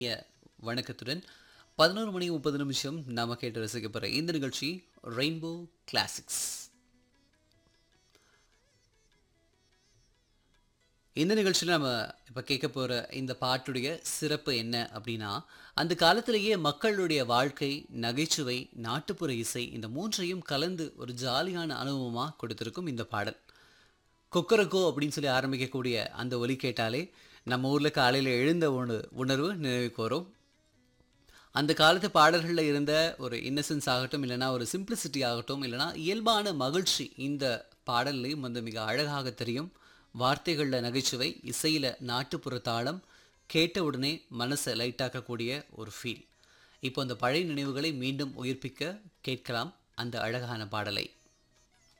இனிய வணக்கத்துடன் பதினோரு மணி முப்பது நிமிஷம் நாம கேட்டு ரசிக்க போகிற இந்த நிகழ்ச்சி ரெயின்போ கிளாசிக்ஸ் இந்த நிகழ்ச்சியில் நம்ம இப்போ கேட்க போகிற இந்த பாட்டுடைய சிறப்பு என்ன அப்படின்னா அந்த காலத்திலேயே மக்களுடைய வாழ்க்கை நகைச்சுவை நாட்டுப்புற இசை இந்த மூன்றையும் கலந்து ஒரு ஜாலியான அனுபவமாக கொடுத்துருக்கும் இந்த பாடல் கொக்கரக்கோ அப்படின்னு சொல்லி ஆரம்பிக்கக்கூடிய அந்த ஒலி கேட்டாலே நம்ம ஊரில் காலையில் எழுந்த உண உணர்வு நினைவுக்கு வரும் அந்த காலத்து பாடல்களில் இருந்த ஒரு இன்னசென்ஸ் ஆகட்டும் இல்லைனா ஒரு சிம்பிளிசிட்டி ஆகட்டும் இல்லைனா இயல்பான மகிழ்ச்சி இந்த பாடல்லையும் வந்து மிக அழகாக தெரியும் வார்த்தைகளில் நகைச்சுவை இசையில் நாட்டுப்புற தாளம் கேட்ட உடனே மனசை லைட்டாக்கக்கூடிய ஒரு ஃபீல் இப்போ அந்த பழைய நினைவுகளை மீண்டும் உயிர்ப்பிக்க கேட்கலாம் அந்த அழகான பாடலை